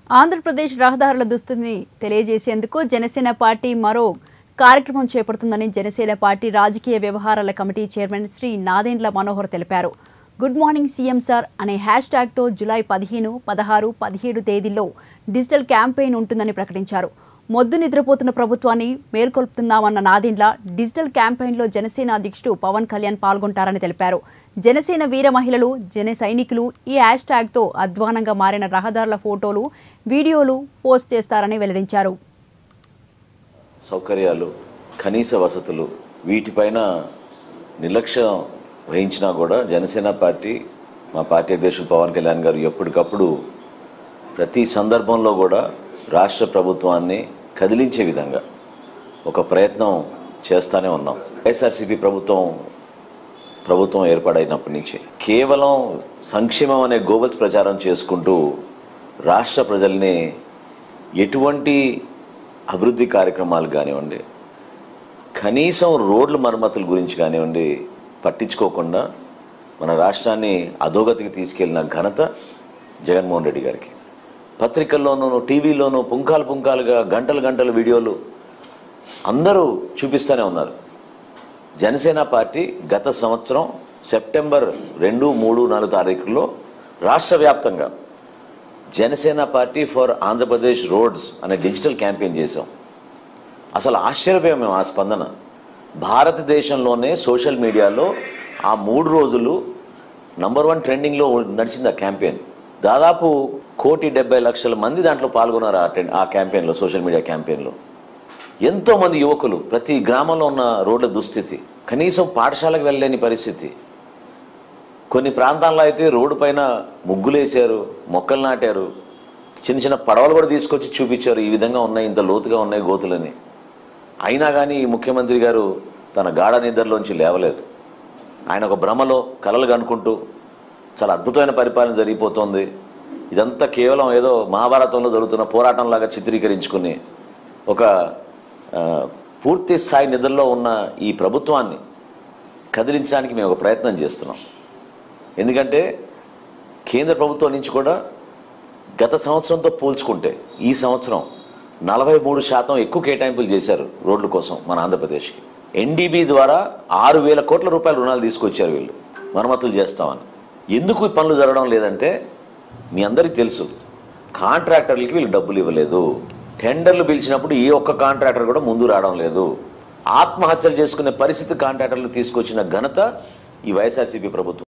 ఆంధ్రప్రదేశ్ రహదారుల దుస్థితిని తెలియజేసేందుకు జనసేన పార్టీ మరో కార్యక్రమం చేపడుతుందని జనసేన పార్టీ రాజకీయ వ్యవహారాల కమిటీ చైర్మన్ శ్రీ నాదెండ్ల మనోహర్ తెలిపారు గుడ్ మార్నింగ్ సీఎం సార్ అనే హ్యాష్ ట్యాగ్తో జులై పదిహేను పదహారు పదిహేడు తేదీల్లో డిజిటల్ క్యాంపెయిన్ ఉంటుందని ప్రకటించారు మొద్దు నిద్రపోతున్న ప్రభుత్వాన్ని మేల్కొల్పుతున్నామన్న నాదెండ్ల డిజిటల్ క్యాంపెయిన్లో జనసేన అధ్యక్షుడు పవన్ కళ్యాణ్ పాల్గొంటారని తెలిపారు జనసేన వీర మహిళలు జన సైనికులు ఈ హ్యాష్ ట్యాగ్తో అధ్వానంగా మారిన రహదారుల ఫోటోలు వీడియోలు పోస్ట్ చేస్తారని వెల్లడించారు సౌకర్యాలు కనీస వసతులు వీటిపైన నిర్లక్ష్యం వహించినా కూడా జనసేన పార్టీ మా పార్టీ అధ్యక్షుడు పవన్ కళ్యాణ్ గారు ఎప్పటికప్పుడు ప్రతి సందర్భంలో కూడా రాష్ట్ర ప్రభుత్వాన్ని కదిలించే విధంగా ఒక ప్రయత్నం చేస్తూనే ఉన్నాం వైఎస్ఆర్సీపీ ప్రభుత్వం ప్రభుత్వం ఏర్పాడైనప్పటి నుంచి కేవలం సంక్షేమం అనే గోబల్స్ ప్రచారం చేసుకుంటూ రాష్ట్ర ప్రజల్ని ఎటువంటి అభివృద్ధి కార్యక్రమాలు కానివ్వండి కనీసం రోడ్ల మరమ్మతుల గురించి కానివ్వండి పట్టించుకోకుండా మన రాష్ట్రాన్ని అధోగతికి తీసుకెళ్లిన ఘనత జగన్మోహన్ రెడ్డి గారికి పత్రికల్లోనూ టీవీలోనూ పుంకాలు పుంకాలుగా గంటలు గంటల వీడియోలు అందరూ చూపిస్తూనే ఉన్నారు జనసేన పార్టీ గత సంవత్సరం సెప్టెంబర్ రెండు మూడు నాలుగు తారీఖుల్లో రాష్ట్ర వ్యాప్తంగా Janasena party for Andhra Pradesh roads అనే డిజిటల్ క్యాంపెయిన్ చేశాం అసలు ఆశ్చర్యపోయాం మేము ఆ స్పందన భారతదేశంలోనే సోషల్ మీడియాలో ఆ మూడు రోజులు నంబర్ వన్ ట్రెండింగ్లో నడిచింది ఆ క్యాంపెయిన్ దాదాపు కోటి డెబ్బై లక్షల మంది దాంట్లో పాల్గొన్నారు ఆ ట్రెండ్ ఆ క్యాంపెయిన్లో సోషల్ మీడియా క్యాంపెయిన్లో ఎంతో మంది యువకులు ప్రతి గ్రామంలో ఉన్న రోడ్ల దుస్థితి కనీసం పాఠశాలకు వెళ్ళలేని పరిస్థితి కొన్ని ప్రాంతాల్లో అయితే రోడ్డు పైన ముగ్గులేశారు మొక్కలు నాటారు చిన్న చిన్న పడవలు కూడా తీసుకొచ్చి చూపించారు ఈ విధంగా ఉన్నాయి ఇంత లోతుగా ఉన్నాయి గోతులని అయినా కానీ ఈ ముఖ్యమంత్రి గారు తన గాఢ నిద్రలోంచి లేవలేదు ఆయన ఒక భ్రమలో కలలు కనుకుంటూ చాలా అద్భుతమైన పరిపాలన జరిగిపోతుంది ఇదంతా కేవలం ఏదో మహాభారతంలో జరుగుతున్న పోరాటంలాగా చిత్రీకరించుకుని ఒక ఆ, పూర్తి స్థాయి నిధుల్లో ఉన్న ఈ ప్రభుత్వాన్ని కదిలించడానికి మేము ఒక ప్రయత్నం చేస్తున్నాం ఎందుకంటే కేంద్ర ప్రభుత్వం నుంచి కూడా గత సంవత్సరంతో పోల్చుకుంటే ఈ సంవత్సరం నలభై మూడు శాతం ఎక్కువ కేటాయింపులు చేశారు రోడ్ల కోసం మన ఆంధ్రప్రదేశ్కి ఎన్డీబీ ద్వారా ఆరు వేల కోట్ల రూపాయల రుణాలు తీసుకొచ్చారు వీళ్ళు మరమ్మతులు చేస్తామని ఎందుకు ఈ పనులు జరగడం లేదంటే మీ అందరికీ తెలుసు కాంట్రాక్టర్లకి వీళ్ళు డబ్బులు ఇవ్వలేదు టెండర్లు పిలిచినప్పుడు ఏ ఒక్క కాంట్రాక్టర్ కూడా ముందు రావడం లేదు ఆత్మహత్యలు చేసుకునే పరిస్థితి కాంట్రాక్టర్లు తీసుకొచ్చిన ఘనత ఈ వైఎస్ఆర్సీపీ ప్రభుత్వం